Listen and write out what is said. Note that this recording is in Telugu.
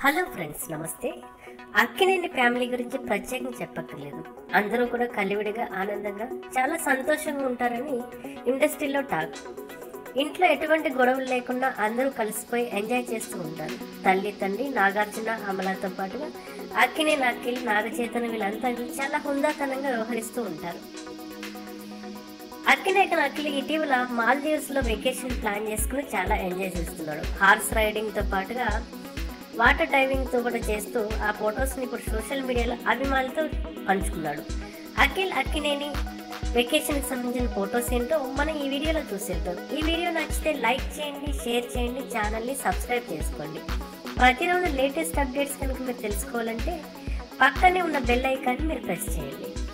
హలో ఫ్రెండ్స్ నమస్తే అక్కినేని ఫ్యామిలీ గురించి ప్రత్యేకంగా చెప్పక్కర్లేదు అందరూ కూడా కలివిడిగా ఆనందంగా చాలా సంతోషంగా ఉంటారని ఇండస్ట్రీలో టాక్ ఇంట్లో ఎటువంటి గొడవలు లేకుండా అందరూ కలిసిపోయి ఎంజాయ్ చేస్తూ ఉంటారు తల్లి తండ్రి నాగార్జున అమలతో పాటుగా అక్కినేని అక్కిలి నాగచైతన్య వీళ్ళంతా చాలా హుందాతనంగా వ్యవహరిస్తూ ఉంటారు అక్కినేక నకిలి ఇటీవల మాల్దీవ్స్ లో వెకేషన్ ప్లాన్ చేసుకుని చాలా ఎంజాయ్ చేస్తున్నాడు హార్స్ రైడింగ్ తో పాటుగా వాటర్ డైవింగ్ తో కూడా చేస్తూ ఆ ఫొటోస్ ని ఇప్పుడు సోషల్ మీడియాలో అభిమానులతో పంచుకున్నాడు అఖిల్ అక్కినేని వెకేషన్ కి సంబంధించిన ఫొటోస్ ఏంటో మనం ఈ వీడియోలో చూసేద్దాం ఈ వీడియో నచ్చితే లైక్ చేయండి షేర్ చేయండి ఛానల్ ని సబ్స్క్రైబ్ చేసుకోండి ప్రతిరోజు లేటెస్ట్ అప్డేట్స్ కనుక మీరు తెలుసుకోవాలంటే పక్కనే ఉన్న బెల్ ఐకాన్ మీరు ప్రెస్ చేయండి